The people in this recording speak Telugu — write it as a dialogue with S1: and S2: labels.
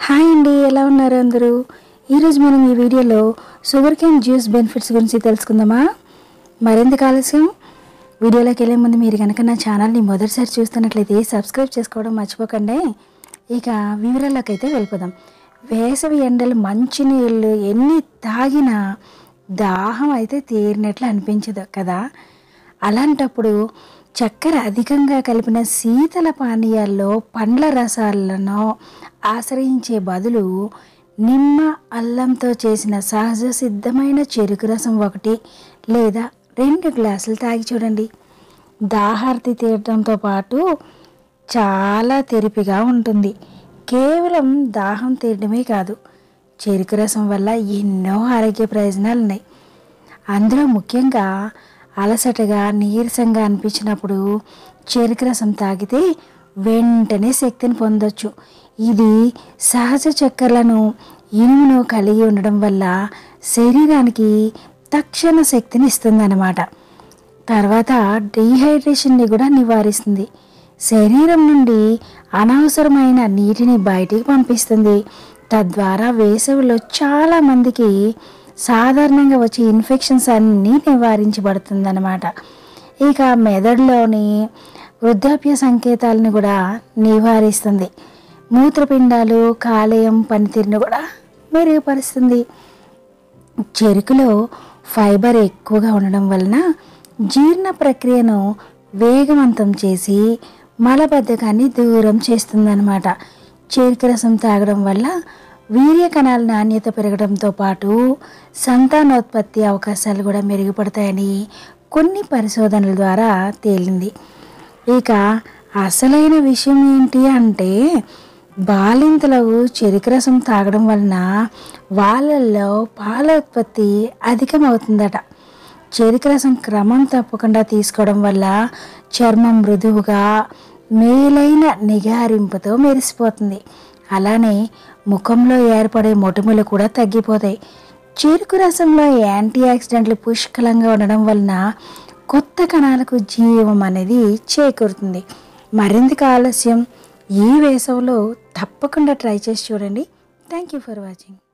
S1: హాయ్ అండి ఎలా ఉన్నారు అందరూ ఈరోజు మనం ఈ వీడియోలో షుగర్ క్యాన్ జ్యూస్ బెనిఫిట్స్ గురించి తెలుసుకుందామా మరింత ఆలస్యం వీడియోలోకి వెళ్ళే ముందు మీరు కనుక నా ఛానల్ని మొదటిసారి చూస్తున్నట్లయితే సబ్స్క్రైబ్ చేసుకోవడం మర్చిపోకండి ఇక వివరాల్లోకి అయితే వెళ్ళిపోదాం వేసవి ఎండలు మంచినీళ్ళు ఎన్ని తాగినా దాహం అయితే తీరినట్లు అనిపించదు కదా అలాంటప్పుడు చక్కెర అధికంగా కలిపిన శీతల పానీయాల్లో పండ్ల రసాలను ఆశ్రయించే బదులు నిమ్మ అల్లంతో చేసిన సహజ సిద్ధమైన చెరుకు రసం ఒకటి లేదా రెండు గ్లాసులు తాగి చూడండి దాహార్తి తీయడంతో పాటు చాలా తెరిపిగా ఉంటుంది కేవలం దాహం తీయడమే కాదు చెరుకు రసం వల్ల ఎన్నో ఆరోగ్య ప్రయోజనాలు ఉన్నాయి అందులో ముఖ్యంగా అలసటగా నీరసంగా అనిపించినప్పుడు చెరుకు రసం తాగితే వెంటనే శక్తిని పొందొచ్చు ఇది సహజ చక్కెరలను ఇనుమును కలిగి ఉండడం వల్ల శరీరానికి తక్షణ శక్తిని ఇస్తుందన్నమాట తర్వాత డీహైడ్రేషన్ని కూడా నివారిస్తుంది శరీరం నుండి అనవసరమైన నీటిని బయటికి పంపిస్తుంది తద్వారా వేసవిలో చాలామందికి సాధారణంగా వచ్చే ఇన్ఫెక్షన్స్ అన్నీ నివారించబడుతుందన్నమాట ఇక మెదడులోని వృద్ధాప్య సంకేతాలను కూడా నివారిస్తుంది మూత్రపిండాలు కాలేయం పనితీరును కూడా మెరుగుపరుస్తుంది చెరుకులో ఫైబర్ ఎక్కువగా ఉండడం వలన జీర్ణ ప్రక్రియను వేగవంతం చేసి మలబద్ధకాన్ని దూరం చేస్తుందన్నమాట చెరుకు రసం తాగడం వల్ల వీర్య కణాల నాణ్యత పెరగడంతో పాటు సంతానోత్పత్తి అవకాశాలు కూడా మెరుగుపడతాయని కొన్ని పరిశోధనల ద్వారా తేలింది ఇక అసలైన విషయం ఏంటి అంటే బాలింతలకు చెరుకు రసం తాగడం వలన వాళ్ళల్లో పాల ఉత్పత్తి అధికమవుతుందట చెరుకు రసం క్రమం తప్పకుండా తీసుకోవడం వల్ల చర్మం మృదువుగా మేలైన నిగారింపుతో మెరిసిపోతుంది అలానే ముఖంలో ఏర్పడే మొటిమలు కూడా తగ్గిపోతాయి చెరుకు రసంలో యాంటీ ఆక్సిడెంట్లు పుష్కలంగా ఉండడం వలన కొత్త కణాలకు జీవం అనేది చేకూరుతుంది మరింత ఆలస్యం ఈ వేసవిలో తప్పకుండా ట్రై చేసి చూడండి థ్యాంక్ యూ ఫర్ వాచింగ్